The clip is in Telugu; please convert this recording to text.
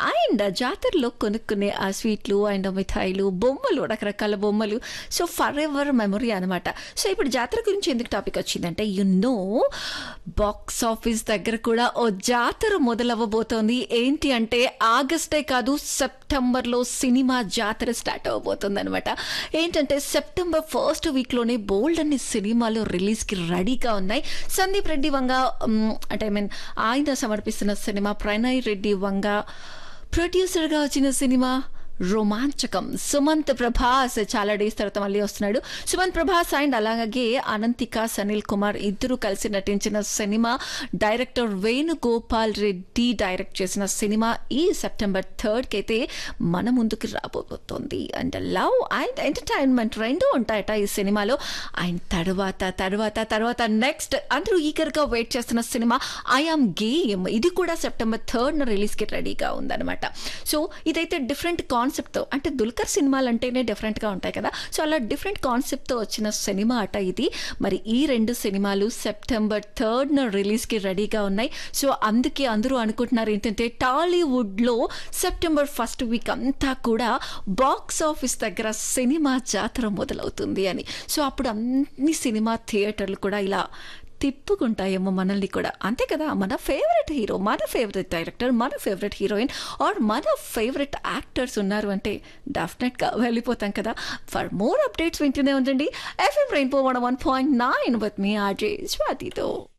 అండ్ జాతరలో కొనుక్కునే ఆ స్వీట్లు అండ్ మిఠాయిలు బొమ్మలు రకరకాల బొమ్మలు సో ఫర్ ఎవర్ మెమొరీ అనమాట సో ఇప్పుడు జాతర గురించి ఎందుకు టాపిక్ వచ్చిందంటే యు నో బాక్స్ ఆఫీస్ దగ్గర కూడా ఓ జాతర మొదలవ్వబోతోంది ఏంటి అంటే ఆగస్టే కాదు సెప్టెంబర్లో సినిమా జాతర స్టార్ట్ అవ్వబోతుంది అనమాట ఏంటంటే సెప్టెంబర్ ఫస్ట్ వీక్లోనే బోల్డ్ అన్ని సినిమాలు రిలీజ్కి రెడీగా ఉన్నాయి సందీప్ రెడ్డి వంగ మ్, అంటే ఐ మీన్ ఆయన సమర్పిస్తున్న సినిమా ప్రణయ్ రెడ్డి వంగ ప్రొడ్యూసర్గా వచ్చిన సినిమా రోమాంచకం సుమంత్ ప్రభాస్ చాలా డేస్ తర్వాత మళ్ళీ వస్తున్నాడు సుమంత్ ప్రభాస్ అండ్ అలాగే అనంతిక సనిల్ కుమార్ ఇద్దరు కలిసి నటించిన cinema director Venugopal Reddy direct చేసిన సినిమా ఈ సెప్టెంబర్ థర్డ్కి అయితే మన ముందుకు రాబోతోంది అండ్ లవ్ అండ్ ఎంటర్టైన్మెంట్ రెండు ఉంటాయట ఈ సినిమాలో అండ్ తర్వాత తర్వాత తర్వాత నెక్స్ట్ అందరూ ఈగర్గా వెయిట్ చేస్తున్న సినిమా ఐఆమ్ గేమ్ ఇది కూడా సెప్టెంబర్ థర్డ్న రిలీజ్కి రెడీగా ఉందన్నమాట సో ఇదైతే డిఫరెంట్ కాన్సెప్ట్తో అంటే దుల్కర్ సినిమాలు అంటేనే డిఫరెంట్గా ఉంటాయి కదా సో అలా డిఫరెంట్ కాన్సెప్ట్తో వచ్చిన సినిమా అట ఇది మరి ఈ రెండు సినిమాలు సెప్టెంబర్ థర్డ్న రిలీజ్కి రెడీగా ఉన్నాయి సో అందుకే అందరూ అనుకుంటున్నారు ఏంటంటే టాలీవుడ్లో సెప్టెంబర్ ఫస్ట్ వీక్ అంతా కూడా బాక్స్ ఆఫీస్ దగ్గర సినిమా జాతర మొదలవుతుంది అని సో అప్పుడు అన్ని సినిమా థియేటర్లు కూడా ఇలా తిప్పుకుంటాయేమో మనల్ని కూడా అంతే కదా మన ఫేవరెట్ హీరో మన ఫేవరెట్ డైరెక్టర్ మన ఫేవరెట్ హీరోయిన్ ఆర్ మన ఫేవరెట్ యాక్టర్స్ ఉన్నారు అంటే డెఫినెట్గా వెళ్ళిపోతాం కదా ఫర్ మోర్ అప్డేట్స్ వింటూనే ఉండండి FM rainbow one one point nine with మీ ఆర్జే స్వాతితో